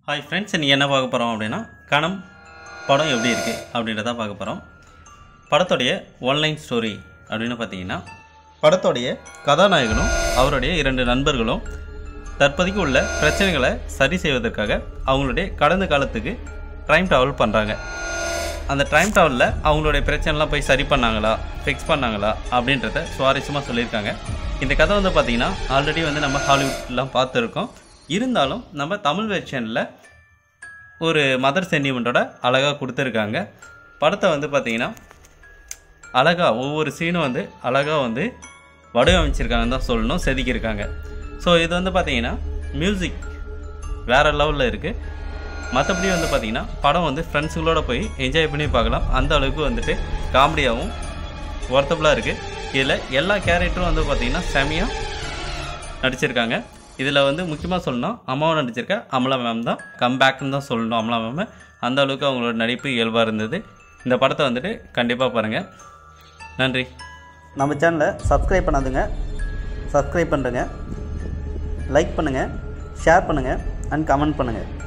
hi friends இன்றைக்கி என்ன பார்க்க போகிறோம் அப்படின்னா கணம் படம் எப்படி இருக்குது அப்படின்றத பார்க்க போகிறோம் படத்துடைய ஒன்லைன் ஸ்டோரி அப்படின்னு பார்த்தீங்கன்னா படத்துடைய கதாநாயகனும் அவருடைய இரண்டு நண்பர்களும் தற்போதைக்கு உள்ள பிரச்சனைகளை சரி செய்வதற்காக அவங்களுடைய கடந்த காலத்துக்கு டைம் ட்ராவல் பண்ணுறாங்க அந்த டைம் ட்ராவலில் அவங்களுடைய பிரச்சனைலாம் போய் சரி பண்ணாங்களா ஃபிக்ஸ் பண்ணாங்களா அப்படின்றத சுவாரஸ்யமாக சொல்லியிருக்காங்க இந்த கதை வந்து பார்த்திங்கன்னா ஆல்ரெடி வந்து நம்ம ஹாலிவுட்லாம் பார்த்துருக்கோம் இருந்தாலும் நம்ம தமிழ் வெர்ஷனில் ஒரு மதர் சென்டிமெண்ட்டோட அழகாக கொடுத்துருக்காங்க படத்தை வந்து பார்த்திங்கன்னா அழகாக ஒவ்வொரு சீனும் வந்து அழகாக வந்து வடிவமைச்சிருக்காங்கன்னு தான் சொல்லணும் செதுக்கியிருக்காங்க ஸோ இது வந்து பார்த்தீங்கன்னா மியூசிக் வேறு லெவலில் இருக்குது மற்றபடி வந்து பார்த்தீங்கன்னா படம் வந்து ஃப்ரெண்ட்ஸுங்களோட போய் என்ஜாய் பண்ணி பார்க்கலாம் அந்த அளவுக்கு வந்துட்டு காமெடியாகவும் ஒர்த்தபுளாக இருக்குது இதில் எல்லா கேரக்டரும் வந்து பார்த்திங்கன்னா செமையாக நடிச்சிருக்காங்க இதில் வந்து முக்கியமாக சொல்லணும் அம்மாவை நடிச்சிருக்க அமலா மேம் தான் கம்பேக்னு தான் சொல்லணும் அமலா மேம் அந்த அளவுக்கு அவங்களோட நடிப்பு இயல்பாக இருந்தது இந்த படத்தை வந்துட்டு கண்டிப்பாக பாருங்கள் நன்றி நம்ம சேனலை சப்ஸ்கிரைப் பண்ணாதுங்க சப்ஸ்கிரைப் பண்ணுறேங்க லைக் பண்ணுங்கள் ஷேர் பண்ணுங்கள் அண்ட் கமெண்ட் பண்ணுங்கள்